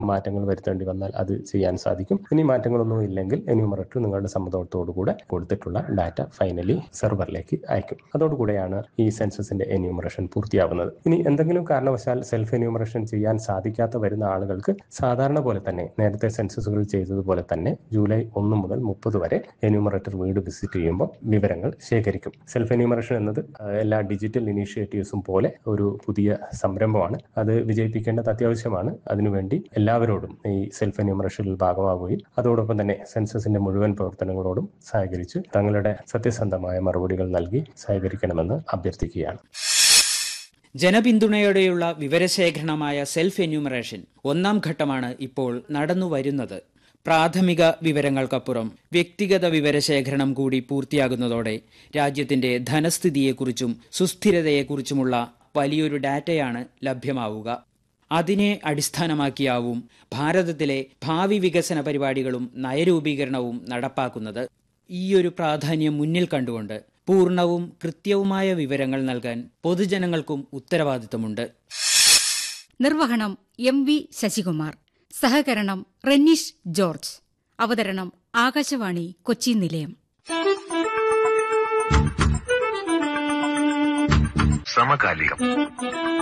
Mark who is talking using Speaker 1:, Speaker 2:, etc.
Speaker 1: മാറ്റങ്ങൾ വരുത്തേണ്ടി വന്നാൽ അത് ചെയ്യാൻ സാധിക്കും ഇനി മാറ്റങ്ങളൊന്നും ഇല്ലെങ്കിൽ എന്യൂമറേറ്റർ നിങ്ങളുടെ സമ്മതത്തോടുകൂടെ കൊടുത്തിട്ടുള്ള ഡാറ്റ ഫൈനലി സെർവറിലേക്ക് അയക്കും അതോടുകൂടെയാണ് ഈ സെൻസസിന്റെ എന്യൂമറേഷൻ പൂർത്തിയാവുന്നത് ഇനി എന്തെങ്കിലും കാരണവശാൽ സെൽഫ് എന്യൂമറേഷൻ ചെയ്യാൻ സാധിക്കാത്ത വരുന്ന ആളുകൾക്ക് സാധാരണ പോലെ തന്നെ നേരത്തെ സെൻസസുകൾ ചെയ്തതുപോലെ തന്നെ ജൂലൈ ഒന്ന് മുതൽ മുപ്പത് വരെ എന്യൂമറേറ്റർ വീട് വിസിറ്റ് ചെയ്യുമ്പോൾ വിവരങ്ങൾ ശേഖരിക്കും സെൽഫ് എന്യൂമറേഷൻ എന്നത് ആ, എല്ലാ ഡിജിറ്റൽ ഇനീഷ്യേറ്റീവ്സും പോലെ ഒരു പുതിയ സംരംഭമാണ് അത് വിജയിപ്പിക്കേണ്ടത് അത്യാവശ്യമാണ് അതിനുവേണ്ടി എല്ലാവരോടും ഈ സെൽഫ് എന്യൂമറേഷനിൽ ഭാഗമാവുകയും അതോടൊപ്പം തന്നെ സെൻസസിന്റെ മുഴുവൻ പ്രവർത്തനങ്ങളോടും സഹകരിച്ച് തങ്ങളുടെ സത്യസന്ധമായ മറുപടികൾ നൽകി സഹകരിക്കണമെന്ന് അഭ്യർത്ഥിക്കുകയാണ്
Speaker 2: ജനപിന്തുണയോടെയുള്ള വിവരശേഖരണമായ സെൽഫ് എന്യൂമറേഷൻ ഒന്നാം ഘട്ടമാണ് ഇപ്പോൾ നടന്നു വരുന്നത് പ്രാഥമിക വിവരങ്ങൾക്കപ്പുറം വ്യക്തിഗത വിവരശേഖരണം കൂടി പൂർത്തിയാകുന്നതോടെ രാജ്യത്തിന്റെ ധനസ്ഥിതിയെക്കുറിച്ചും സുസ്ഥിരതയെക്കുറിച്ചുമുള്ള വലിയൊരു ഡാറ്റയാണ് ലഭ്യമാവുക അതിനെ അടിസ്ഥാനമാക്കിയാവും ഭാരതത്തിലെ ഭാവി വികസന പരിപാടികളും നയരൂപീകരണവും നടപ്പാക്കുന്നത് ഈയൊരു പ്രാധാന്യം മുന്നിൽ കണ്ടുകൊണ്ട് പൂർണ്ണവും കൃത്യവുമായ വിവരങ്ങൾ നൽകാൻ പൊതുജനങ്ങൾക്കും ഉത്തരവാദിത്തമുണ്ട്
Speaker 3: നിർവഹണം എം വി ശശികുമാർ സഹകരണം റെന്നീഷ് ജോർജ് അവതരണം ആകാശവാണി കൊച്ചി നിലയം
Speaker 4: സമകാലികം